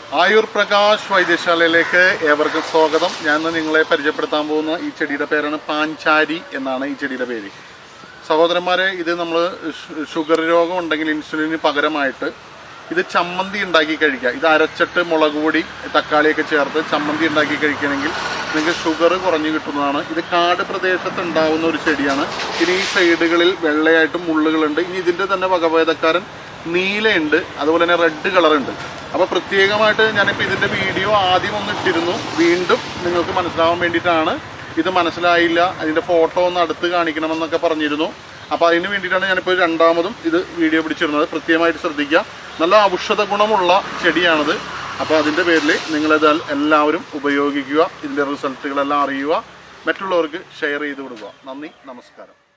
ആയുർ പ്രകാശ് വൈദ്യശാലയിലേക്ക് ഏവർക്കും സ്വാഗതം ഞാൻ ഇന്ന് നിങ്ങളെ പരിചയപ്പെടുത്താൻ പോകുന്ന ഈ ചെടിയുടെ പേരാണ് പാഞ്ചാരി എന്നാണ് ഈ ചെടിയുടെ പേര് സഹോദരന്മാരെ ഇത് നമ്മൾ ഷുഗർ രോഗം ഉണ്ടെങ്കിൽ ഇൻസുലിന് പകരമായിട്ട് ഇത് ചമ്മന്തി ഉണ്ടാക്കി കഴിക്കുക ഇത് അരച്ചിട്ട് മുളക് പൊടി തക്കാളിയൊക്കെ ചേർത്ത് ചമ്മന്തി ഉണ്ടാക്കി കഴിക്കുകയാണെങ്കിൽ നിങ്ങൾക്ക് ഷുഗർ കുറഞ്ഞു കിട്ടുന്നതാണ് ഇത് കാട് പ്രദേശത്ത് ഉണ്ടാവുന്ന ഒരു ചെടിയാണ് ഇനി ഈ സൈഡുകളിൽ വെള്ളയായിട്ട് മുള്ളുകളുണ്ട് ഇനി ഇതിൻ്റെ തന്നെ വകഭേദക്കാരൻ നീലയുണ്ട് അതുപോലെ തന്നെ റെഡ് കളറുണ്ട് അപ്പോൾ പ്രത്യേകമായിട്ട് ഞാനിപ്പോൾ ഇതിൻ്റെ വീഡിയോ ആദ്യം ഒന്ന് ഇട്ടിരുന്നു വീണ്ടും നിങ്ങൾക്ക് മനസ്സിലാവാൻ വേണ്ടിയിട്ടാണ് ഇത് മനസ്സിലായില്ല അതിൻ്റെ ഫോട്ടോ ഒന്ന് അടുത്ത് കാണിക്കണമെന്നൊക്കെ പറഞ്ഞിരുന്നു അപ്പോൾ അതിന് വേണ്ടിയിട്ടാണ് ഞാനിപ്പോൾ രണ്ടാമതും ഇത് വീഡിയോ പിടിച്ചിരുന്നത് പ്രത്യേകമായിട്ട് ശ്രദ്ധിക്കുക നല്ല ഔഷധ ഗുണമുള്ള ചെടിയാണിത് അപ്പോൾ അതിൻ്റെ പേരിൽ നിങ്ങളിത് എല്ലാവരും ഉപയോഗിക്കുക ഇതിൻ്റെ റിസൾട്ടുകളെല്ലാം അറിയുക മറ്റുള്ളവർക്ക് ഷെയർ ചെയ്ത് കൊടുക്കുക നന്ദി നമസ്കാരം